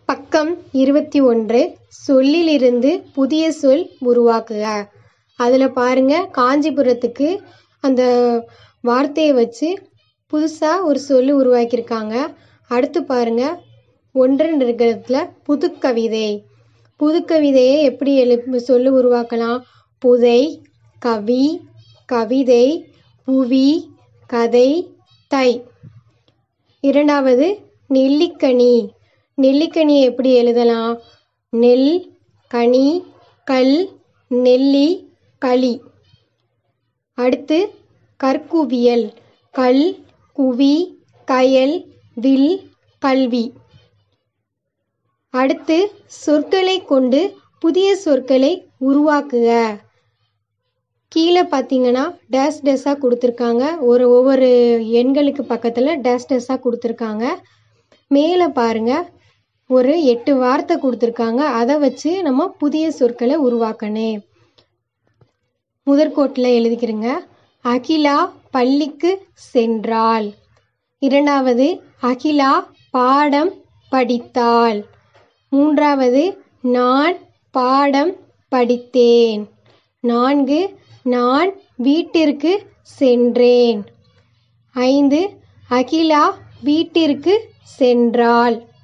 பக்கம் இருபத்தி ஒன்று சொல்லிலிருந்து புதிய சொல் உருவாக்குக அதில் பாருங்க காஞ்சிபுரத்துக்கு அந்த வார்த்தையை வச்சு புதுசாக ஒரு சொல் உருவாக்கியிருக்காங்க அடுத்து பாருங்க ஒன்றுன்னு இருக்கிறதுல புதுக்கவிதை புதுக்கவிதையை எப்படி எழு சொல்லு உருவாக்கலாம் புதை கவி கவிதை புவி கதை தை இரண்டாவது நெல்லிக்கனி நெல்லிக்கனியை எப்படி எழுதலாம் நெல் கனி கல் நெல்லி களி அடுத்து கற்குவியல் கல் குவி கயல் வில் கல்வி அடுத்து சொற்களை கொண்டு புதிய சொற்களை உருவாக்குக கீழே பார்த்தீங்கன்னா டேஸ் டேஸாக கொடுத்துருக்காங்க ஒரு ஒவ்வொரு எண்களுக்கு பக்கத்தில் டேஸ் டேஸாக கொடுத்துருக்காங்க மேலே பாருங்க ஒரு எட்டு வார்த்தை கொடுத்துருக்காங்க அதை வச்சு நம்ம புதிய சொற்களை உருவாக்கணும் முதற்கோட்டில் எழுதிக்கிறேங்க அகிலா பள்ளிக்கு சென்றாள் இரண்டாவது அகிலா பாடம் படித்தாள் மூன்றாவது நான் பாடம் படித்தேன் நான்கு நான் வீட்டிற்கு சென்றேன் ஐந்து அகிலா வீட்டிற்கு சென்றாள்